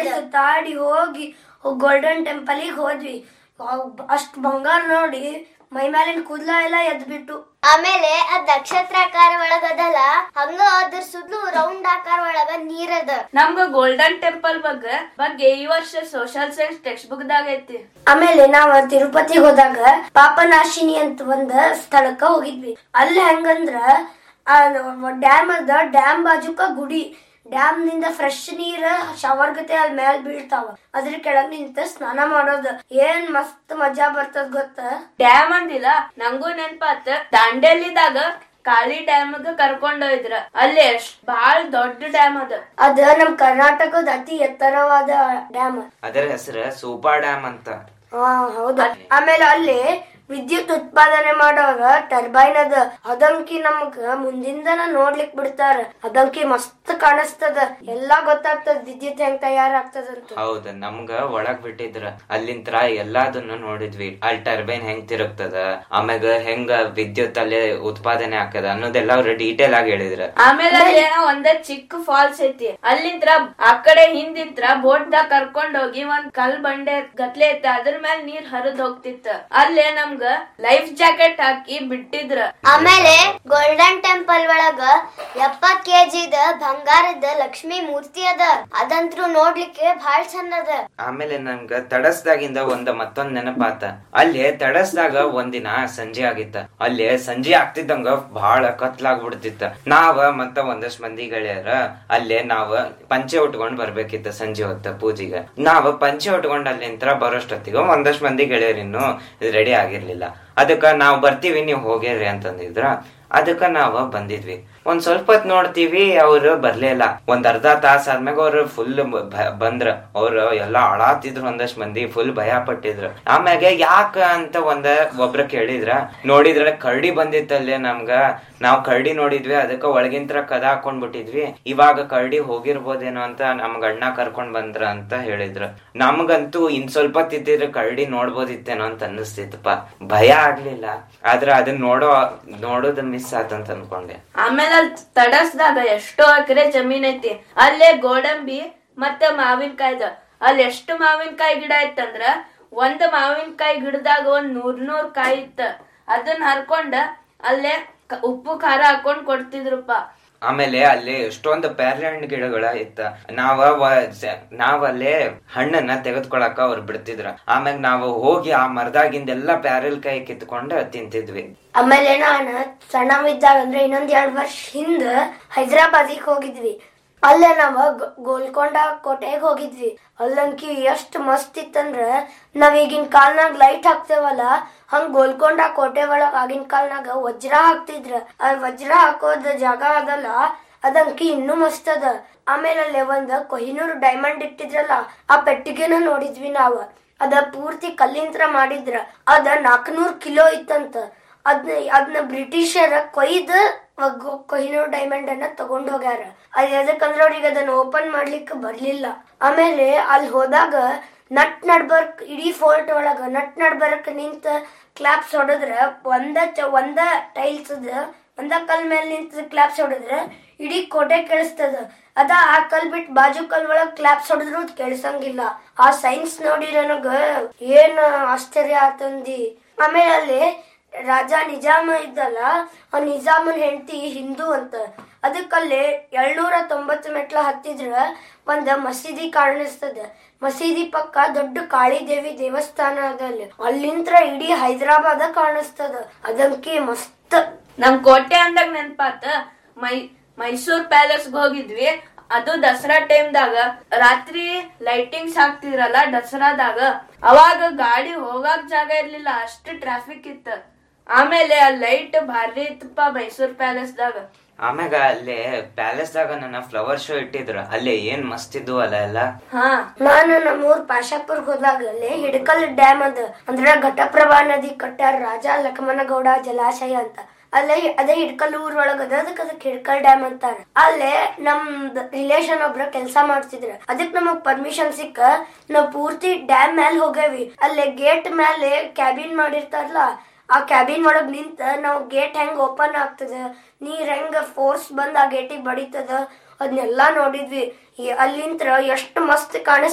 ಸುತ್ತಾಡಿ ಹೋಗಿ ಗೋಲ್ಡನ್ ಟೆಂಪಲಿಗೆ ಹೋದ್ವಿ ಅಷ್ಟ್ ಬಂಗಾರ ನೋಡಿ ಮೈ ಮೇಲಿನ ಕೂದ್ಲ ಎಲ್ಲ ಎದ್ಬಿಟ್ಟು ಆಮೇಲೆ ಅದ್ ನಕ್ಷತ್ರಾಕಾರ ಒಳಗದಲ್ಲ ಹಂಗ ಅದ್ರ ಸುದ್ಲು ರೌಂಡ್ ಆಕಾರ ಒಳಗ ನೀರದ ನಮ್ಗ ಗೋಲ್ಡನ್ ಟೆಂಪಲ್ ಬಗ್ಗೆ ಬಗ್ಗೆ ಈ ವರ್ಷ ಸೋಷಿಯಲ್ ಸೈನ್ಸ್ ಟೆಕ್ಸ್ಟ್ ಬುಕ್ ದಾಗ ಐತಿ ಆಮೇಲೆ ನಾವ್ ತಿರುಪತಿಗೆ ಹೋದಾಗ ಪಾಪನಾಶಿನಿ ಅಂತ ಒಂದ್ ಸ್ಥಳಕ್ಕ ಹೋಗಿದ್ವಿ ಅಲ್ಲಿ ಹೆಂಗಂದ್ರ ಡ್ಯಾಮ್ ಅದ ಡ್ಯಾಮ್ ಬಾಜುಕ ಗುಡಿ ಡ್ಯಾಮ್ ನಿಂದ ಫ್ರೆಶ್ ನೀರ್ ಶವರ್ ಗತೆ ಅಲ್ಲಿ ಮ್ಯಾಲ್ ಬೀಳ್ತಾವ ಅದ್ರ ಕೆಳಗ್ ನಿಂತ ಸ್ನಾನ ಮಾಡೋದು ಏನ್ ಮಸ್ತ್ ಮಜಾ ಬರ್ತದ ಗೊತ್ತ ಡ್ಯಾಮ್ ಅಂದಿಲ್ಲ ನಂಗೂ ನೆನ್ಪಾತ್ ದಾಂಡೇಲಿದಾಗ ಕಾಳಿ ಡ್ಯಾಮ್ ಕರ್ಕೊಂಡ್ ಹೋಯ್ದ್ರ ಅಲ್ಲಿ ಎಷ್ಟ್ ಬಾಳ್ ದೊಡ್ಡ ಡ್ಯಾಮ್ ಅದ ಅದ ನಮ್ ಕರ್ನಾಟಕದ ಅತಿ ಎತ್ತರವಾದ ಡ್ಯಾಮ್ ಅದರ ಹೆಸರು ಸೂಪರ್ ಡ್ಯಾಮ್ ಅಂತ ಹಾ ಹೌದಾ ಆಮೇಲೆ ಅಲ್ಲಿ ವಿದ್ಯುತ್ ಉತ್ಪಾದನೆ ಮಾಡೋರ ಟರ್ಬೈನ್ ಅದ ಅದಂಕಿ ನಮಗ ಮುಂದಿಂದನ ನೋಡ್ಲಿಕ್ ಬಿಡ್ತಾರ ಅದಂಕಿ ಮಸ್ತ್ ಕಾಣಿಸ್ತದ ಎಲ್ಲಾ ಗೊತ್ತಾಗ್ತದ ವಿದ್ಯುತ್ ಹೆಂಗ್ ತಯಾರಾಗ್ತದಂತ ಹೌದ ನಮ್ಗ ಒಳಗ್ ಬಿಟ್ಟಿದ್ರ ಅಲ್ಲಿಂತ್ರ ಎಲ್ಲಾದನ್ನು ನೋಡಿದ್ವಿ ಅಲ್ಲಿ ಟರ್ಬೈನ್ ಹೆಂಗ್ ತಿರುಗ್ತದ ಆಮ್ಯಾಗ ಹೆಂಗ ವಿದ್ಯುತ್ ಅಲ್ಲಿ ಉತ್ಪಾದನೆ ಆಗ್ತದ ಅನ್ನೋದೆಲ್ಲ ಅವ್ರು ಡೀಟೇಲ್ ಆಗಿ ಹೇಳಿದ್ರ ಆಮೇಲೆ ಅಲ್ಲಿ ಏನೋ ಒಂದ ಚಿಕ್ಕ ಫಾಲ್ಸ್ ಐತಿ ಅಲ್ಲಿಂತ್ರ ಆ ಕಡೆ ಹಿಂದಿಂತ್ರ ಬೋಟ್ ದಾಗ ಕರ್ಕೊಂಡ್ ಹೋಗಿ ಒಂದ್ ಕಲ್ ಬಂಡೆ ಗತ್ಲೆ ಐತಿ ಅದ್ರ ಮೇಲೆ ನೀರ್ ಹರಿದ್ ಹೋಗ್ತಿತ್ತ ಅಲ್ಲೇ ನಮ್ಗ ಲೈಫ್ ಜಾಕೆಟ್ ಹಾಕಿ ಬಿಟ್ಟಿದ್ರ ಆಮೇಲೆ ಗೋಲ್ಡನ್ ಟೆಂಪಲ್ ಒಳಗ ಎಪ್ಪತ್ ಕೆಜಿದ ಬಂಗಾರದ ಲಕ್ಷ್ಮಿ ಮೂರ್ತಿ ಅದ ಅದಂತ್ರು ನೋಡ್ಲಿಕ್ಕೆ ಬಹಳ ಚಂದ ಅದ ಆಮೇಲೆ ನಮ್ಗ ತಡಸ್ದಾಗಿಂದ ಒಂದ್ ಮತ್ತೊಂದ್ ನೆನಪಾತ ಅಲ್ಲಿ ತಡಸ್ದಾಗ ಒಂದಿನ ಸಂಜೆ ಆಗಿತ್ತ ಅಲ್ಲಿ ಸಂಜೆ ಆಗ್ತಿದ್ದಂಗ ಬಹಳ ಕತ್ಲಾಗ್ಬಿಡ್ತಿತ್ತ ನಾವ ಮತ್ತ ಒಂದಷ್ಟ್ ಮಂದಿ ಗೆಳೆಯರ ಅಲ್ಲೇ ನಾವ ಪಂಚೆ ಉಟ್ಕೊಂಡ್ ಬರ್ಬೇಕಿತ್ತ ಸಂಜೆ ಹೊತ್ತ ಪೂಜೆಗೆ ನಾವ ಪಂಚೆ ಉಟ್ಕೊಂಡ್ ಅಲ್ಲಿಂತ್ರ ಬರೋಷ್ಟೊತ್ತಿಗೆ ಒಂದಷ್ಟ್ ಮಂದಿ ಗೆಳೆಯರಿನ್ನು ರೆಡಿ ಆಗಿರ್ಲಿಲ್ಲ ಅದಕ್ಕ ನಾವ್ ಬರ್ತೀವಿ ನೀವ್ ಹೋಗ್ಯಾರಿ ಅಂತಂದಿದ್ರ ಅದಕ್ಕ ನಾವ ಬಂದಿದ್ವಿ ಒಂದ್ ಸ್ವಲ್ಪ ಹೊತ್ ನೋಡ್ತೀವಿ ಅವ್ರು ಬರ್ಲೇ ಇಲ್ಲ ಒಂದ್ ಅರ್ಧ ತಾಸ ಆದ್ಮ್ಯಾಗ ಅವ್ರು ಫುಲ್ ಬಂದ್ರ ಅವ್ರು ಎಲ್ಲಾ ಅಳಾತಿದ್ರು ಒಂದಷ್ಟ್ ಮಂದಿ ಫುಲ್ ಭಯ ಪಟ್ಟಿದ್ರು ಆಮ್ಯಾಗ ಯಾಕ ಅಂತ ಒಂದ ಒಬ್ರ ಕೇಳಿದ್ರ ನೋಡಿದ್ರ ಕರಡಿ ಬಂದಿತ್ತಲ್ಲೇ ನಮ್ಗ ನಾವ್ ಕರಡಿ ನೋಡಿದ್ವಿ ಅದಕ್ಕ ಒಳಗಿಂತ್ರ ಕದ ಹಾಕೊಂಡ್ ಬಿಟ್ಟಿದ್ವಿ ಇವಾಗ ಕರಡಿ ಹೋಗಿರ್ಬೋದೇನೋ ಅಂತ ನಮ್ಗ ಅಣ್ಣ ಕರ್ಕೊಂಡ್ ಬಂದ್ರ ಅಂತ ಹೇಳಿದ್ರು ನಮ್ಗಂತೂ ಇನ್ ಸ್ವಲ್ಪ ತಿದ್ದಿದ್ರೆ ಕರಡಿ ನೋಡ್ಬೋದಿತ್ತೇನೋ ಅಂತ ಅನ್ನಿಸ್ತಿತ್ತಪ್ಪ ಭಯ ಆಗ್ಲಿಲ್ಲ ಆದ್ರ ಅದನ್ನ ನೋಡೋ ನೋಡೋದ್ ಮಿಸ್ ಆತಂತ ಅನ್ಕೊಂಡೆ ಆಮೇಲೆ ಅಲ್ಲಿ ತಡಸ್ದಾಗ ಎಷ್ಟೋ ಎಕರೆ ಜಮೀನ್ ಐತಿ ಅಲ್ಲೇ ಗೋಡಂಬಿ ಮತ್ತೆ ಮಾವಿನಕಾಯ್ದ ಅಲ್ಲಿ ಎಷ್ಟು ಮಾವಿನಕಾಯಿ ಗಿಡ ಇತ್ತಂದ್ರ ಒಂದ್ ಮಾವಿನಕಾಯಿ ಗಿಡದಾಗ ಒಂದ್ ನೂರ್ ನೂರ್ ಕಾಯಿ ಇತ್ತ ಅದನ್ನ ಹರ್ಕೊಂಡ ಅಲ್ಲೇ ಕ- ಉಪ್ಪು ಖಾರ ಹಾಕೊಂಡ್ ಕೊಡ್ತಿದ್ರಪ್ಪ ಆಮೇಲೆ ಅಲ್ಲಿ ಎಷ್ಟೊಂದು ಪ್ಯಾರ್ಲೆ ಹಣ್ಣು ಗಿಡಗಳ ಇತ್ತ ನಾವ ವ- ಸ- ನಾವಲ್ಲೇ ಹಣ್ಣನ್ನ ತೆಗೆದ್ಕೊಳಕ ಅವ್ರು ಬಿಡ್ತಿದ್ರ ಆಮ್ಯಾಗ ನಾವು ಹೋಗಿ ಆ ಮರದಾಗಿಂದೆಲ್ಲ ಪ್ಯಾರಲ್ ಕಾಯಿ ಕಿತ್ಕೊಂಡು ತಿಂತಿದ್ವಿ ಆಮೇಲೆ ನಾನು ಸಣ್ಣವಿದ್ದಾಗ ಅಂದ್ರೆ ಇನ್ನೊಂದ್ ಎರಡ್ ವರ್ಷ ಹಿಂದ ಹೈದ್ರಾಬಾದಿಗೆ ಹೋಗಿದ್ವಿ ಅಲ್ಲೇ ನಾವ ಗ- ಗೋಲ್ಕೊಂಡ ಕೋಟೆಗೆ ಹೋಗಿದ್ವಿ ಅಲ್ಲಂಕಿ ಎಷ್ಟ್ ಮಸ್ತ್ ಇತ್ತಂದ್ರ ನಾವ್ ಈಗಿನ ಕಾಲ್ನಾಗ ಲೈಟ್ ಹಾಕ್ತೇವಲ್ಲ ಹಂಗ ಗೋಲ್ಕೊಂಡ ಕೋಟೆ ಒಳಗ ಆಗಿನ ಕಾಲ್ನಾಗ ವಜ್ರ ಹಾಕ್ತಿದ್ರ ಆ ವಜ್ರ ಹಾಕೋದ್ ಜಾಗ ಅದಲ್ಲ ಅದಂಕಿ ಇನ್ನೂ ಮಸ್ತ್ ಅದ ಆಮೇಲೆ ಅಲ್ಲೇ ಒಂದ್ ಕೊಹಿನೂರ್ ಡೈಮಂಡ್ ಇಟ್ಟಿದ್ರಲ್ಲ ಆ ಪೆಟ್ಟಿಗೆನ ನೋಡಿದ್ವಿ ನಾವ್ ಅದ ಪೂರ್ತಿ ಕಲ್ಲಿಂತ್ರ ಮಾಡಿದ್ರ ಅದ ನಾಲ್ಕನೂರ್ ಕಿಲೋ ಇತ್ತಂತ ಅದ್ನ ಅದನ್ನ ಬ್ರಿಟಿಷರ ಕೊಯ್ದು ಒಗ್- ಕೊಹಿನೂರ್ ಡೈಮಂಡ್ ಅನ್ನ ತಗೊಂಡ್ ಹೋಗ್ಯಾರ ಅದ್ ಎದಕ್ಕಂದ್ರ ಅವ್ರಿಗೆ ಅದನ್ನ ಓಪನ್ ಮಾಡ್ಲಿಕ್ಕೆ ಬರ್ಲಿಲ್ಲ ಆಮೇಲೆ ಅಲ್ಲಿ ಹೋದಾಗ ನಟ್ ನಡ್ಬರ್ಕ್ ಇಡೀ ಫೋರ್ಟ್ ಒಳಗ ನಟ್ ನಡ್ಬರ್ಕ್ ನಿಂತ ಕ್ಲಾಪ್ಸ್ ಹೊಡೆದ್ರ ಒಂದ ಚ ಒಂದ ಟೈಲ್ಸ್ ಒಂದ ಕಲ್ ಮೇಲೆ ನಿಂತ ಕ್ಲಾಪ್ಸ್ ಹೊಡೆದ್ರ ಇಡೀ ಕೋಟೆ ಕೇಳಿಸ್ತದ ಅದ ಆ ಕಲ್ ಬಿಟ್ ಬಾಜು ಕಲ್ ಒಳಗ್ ಕ್ಲಾಪ್ಸ್ ಹೊಡೆದ್ರು ಅದ್ ಕೇಳಿಸಂಗಿಲ್ಲ ಆ ಸೈನ್ಸ್ ನೋಡಿ ನನಗ ಏನ್ ಆಶ್ಚರ್ಯ ಆತಂದಿ ಆಮೇಲೆ ಅಲ್ಲಿ ರಾಜ ನಿಜಾಮ ಇದ್ದಲ್ಲ ಆ ನಿಜಾಮನ್ ಹೆಂಡತಿ ಹಿಂದೂ ಅಂತ ಅದಕ್ಕಲ್ಲಿ ಏಳ್ನೂರ ತೊಂಬತ್ತು ಮೆಟ್ಲ ಹತ್ತಿದ್ರ ಒಂದ್ ಮಸೀದಿ ಕಾಣಿಸ್ತದ ಮಸೀದಿ ಪಕ್ಕ ದೊಡ್ಡ ಕಾಳಿ ದೇವಿ ದೇವಸ್ಥಾನ ಅದ ಅಲ್ಲಿ ಅಲ್ಲಿಂತ್ರ ಇಡೀ ಹೈದರಾಬಾದ ಕಾಣಿಸ್ತದ ಅದಂಕಿ ಮಸ್ತ್ ನಮ್ ಕೋಟೆ ಅಂದಾಗ ನೆನ್ಪಾತ ಮೈ ಮೈಸೂರ್ ಪ್ಯಾಲೇಸ್ ಹೋಗಿದ್ವಿ ಅದು ದಸರಾ ಟೈಮ್ದಾಗ ರಾತ್ರಿ ಲೈಟಿಂಗ್ಸ್ ಹಾಕ್ತಿದ್ರಲ್ಲ ದಸರಾದಾಗ ಅವಾಗ ಗಾಡಿ ಹೋಗಾಕ್ ಜಾಗ ಇರ್ಲಿಲ್ಲ ಅಷ್ಟು ಟ್ರಾಫಿಕ್ ಇತ್ತ ಆಮೇಲೆ ಆ ಲೈಟ್ ಭಾರಿ ಇತ್ತಪ್ಪ ಮೈಸೂರ್ ಪ್ಯಾಲೇಸ್ದಾಗ ಆಮ್ಯಾಗ ಅಲ್ಲೇ ಪ್ಯಾಲೇಸ್ದಾಗ ನನ್ನ ಫ್ಲವರ್ ಶೋ ಇಟ್ಟಿದ್ರ ಅಲ್ಲೇ ಏನ್ ಮಸ್ತ್ ಇದ್ವು ಅಲ್ಲ ಎಲ್ಲ ಹಾ ನಾನು ನಮ್ಮೂರ್ ಪಾಶಾಪುರ್ಗ್ ಹೋದಾಗ ಅಲ್ಲಿ ಹಿಡಕಲ್ ಡ್ಯಾಮ್ ಅದ ಅಂದ್ರ ಘಟಪ್ರಭಾ ನದಿ ಕಟ್ಟಾರ ರಾಜ ಲಕ್ಷ್ಮಣಗೌಡ ಜಲಾಶಯ ಅಂತ ಅಲ್ಲೇ ಅದೇ ಹಿಡ್ಕಲ್ ಊರ್ ಒಳಗ ಅದ ಅದಕ್ಕೆ ಅದಕ್ಕೆ ಹಿಡ್ಕಲ್ ಡ್ಯಾಮ್ ಅಂತಾರ ಅಲ್ಲೇ ನಮ್ ರಿಲೇಷನ್ ಒಬ್ರ ಕೆಲ್ಸ ಮಾಡ್ತಿದ್ರ ಅದಕ್ ನಮಗ್ ಪರ್ಮಿಷನ್ ಸಿಕ್ಕ ನಾವ್ ಪೂರ್ತಿ ಡ್ಯಾಮ್ ಮ್ಯಾಲ್ ಹೋಗೇವಿ ಅಲ್ಲೇ ಗೇಟ್ ಮೇಲೆ ಕ್ಯಾಬಿನ್ ಮಾಡಿರ್ತಾರಲ್ಲ ಆ ಕ್ಯಾಬಿನ್ ಒಳಗ್ ನಿಂತ ನಾವ್ ಗೇಟ್ ಹೆಂಗ್ ಓಪನ್ ಆಗ್ತದ ನೀರ್ ಹೆಂಗ್ ಫೋರ್ಸ್ ಬಂದ್ ಆ ಗೇಟಿಗೆ ಬಡಿತದ ಅದನ್ನೆಲ್ಲಾ ನೋಡಿದ್ವಿ ಈ ಅಲ್ಲಿಂತ್ರ ಎಷ್ಟ್ ಮಸ್ತ್ ಕಾಣಿಸ್